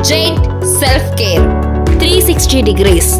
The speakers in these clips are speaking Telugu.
giant self care three sixty degrees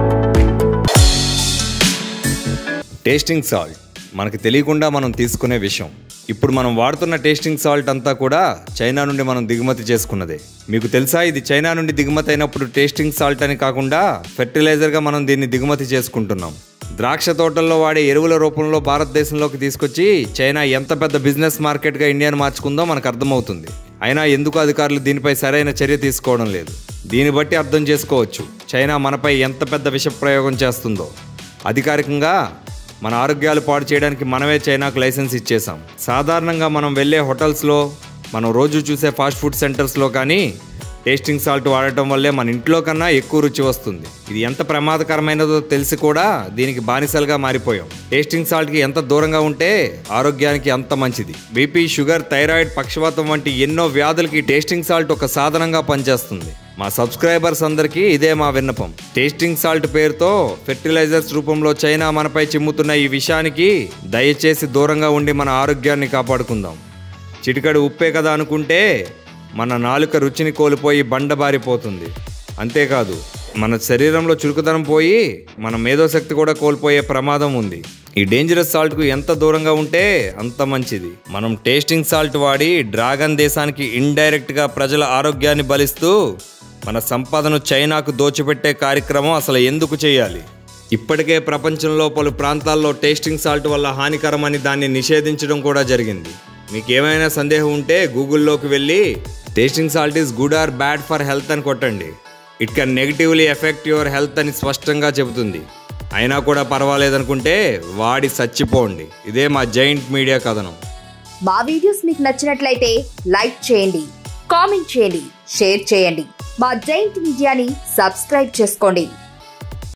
tasting salt మనకి తెలియకుండా మనం తీసుకునే విషయం ఇప్పుడు మనం వాడుతున్న టేస్టింగ్ సాల్ట్ అంతా కూడా చైనా నుండి మనం దిగుమతి చేసుకున్నదే మీకు తెలుసా ఇది చైనా నుండి దిగుమతి అయినప్పుడు టేస్టింగ్ సాల్ట్ అని కాకుండా ఫెర్టిలైజర్గా మనం దీన్ని దిగుమతి చేసుకుంటున్నాం ద్రాక్ష తోటల్లో వాడే ఎరువుల రూపంలో భారతదేశంలోకి తీసుకొచ్చి చైనా ఎంత పెద్ద బిజినెస్ మార్కెట్గా ఇండియాను మార్చుకుందో మనకు అర్థమవుతుంది అయినా ఎందుకు అధికారులు దీనిపై సరైన చర్య తీసుకోవడం లేదు దీన్ని బట్టి అర్థం చేసుకోవచ్చు చైనా మనపై ఎంత పెద్ద విష ప్రయోగం చేస్తుందో అధికారికంగా మన ఆరోగ్యాలు పాడు చేయడానికి మనమే చైనాకు లైసెన్స్ ఇచ్చేసాం సాధారణంగా మనం వెళ్ళే హోటల్స్లో మనం రోజు చూసే ఫాస్ట్ ఫుడ్ సెంటర్స్లో కానీ టేస్టింగ్ సాల్ట్ వాడటం వల్లే మన ఇంట్లో కన్నా ఎక్కువ రుచి వస్తుంది ఇది ఎంత ప్రమాదకరమైనదో తెలిసి కూడా దీనికి బానిసలుగా మారిపోయాం టేస్టింగ్ సాల్ట్కి ఎంత దూరంగా ఉంటే ఆరోగ్యానికి అంత మంచిది బీపీ షుగర్ థైరాయిడ్ పక్షవాతం వంటి ఎన్నో వ్యాధులకి టేస్టింగ్ సాల్ట్ ఒక సాధనంగా పనిచేస్తుంది మా సబ్స్క్రైబర్స్ అందరికీ ఇదే మా విన్నపం టేస్టింగ్ సాల్ట్ పేరుతో ఫెర్టిలైజర్స్ రూపంలో చైనా మనపై చిమ్ముతున్న ఈ విషయానికి దయచేసి దూరంగా ఉండి మన ఆరోగ్యాన్ని కాపాడుకుందాం చిటికడు ఉప్పే కదా అనుకుంటే మన నాలుక రుచిని కోల్పోయి బండబారిపోతుంది అంతేకాదు మన శరీరంలో చురుకుదనం పోయి మన మేధోశక్తి కూడా కోల్పోయే ప్రమాదం ఉంది ఈ డేంజరస్ సాల్ట్కు ఎంత దూరంగా ఉంటే అంత మంచిది మనం టేస్టింగ్ సాల్ట్ వాడి డ్రాగన్ దేశానికి ఇండైరెక్ట్గా ప్రజల ఆరోగ్యాన్ని బలిస్తూ మన సంపదను చైనాకు దోచిపెట్టే కార్యక్రమం అసలు ఎందుకు చేయాలి ఇప్పటికే ప్రపంచంలో పలు ప్రాంతాల్లో టేస్టింగ్ సాల్ట్ వల్ల హానికరమని దాన్ని నిషేధించడం కూడా జరిగింది మీకు ఏమైనా సందేహం ఉంటే గూగుల్లోకి వెళ్ళి tasting salt is good or bad for health అని కొట్టండి it can negatively affect your health అని స్పష్టంగా చెబుతుంది అయినా కూడా పర్వాలేదనుకుంటే వాడి చచ్చిపోండి ఇదే మా జైంట్ మీడియా కథనం మా వీడియోస్ మీకు నచ్చినట్లయితే లైక్ చేయండి కామెంట్ చేయండి షేర్ చేయండి మా జైంట్ మీడియాని సబ్స్క్రైబ్ చేసుకోండి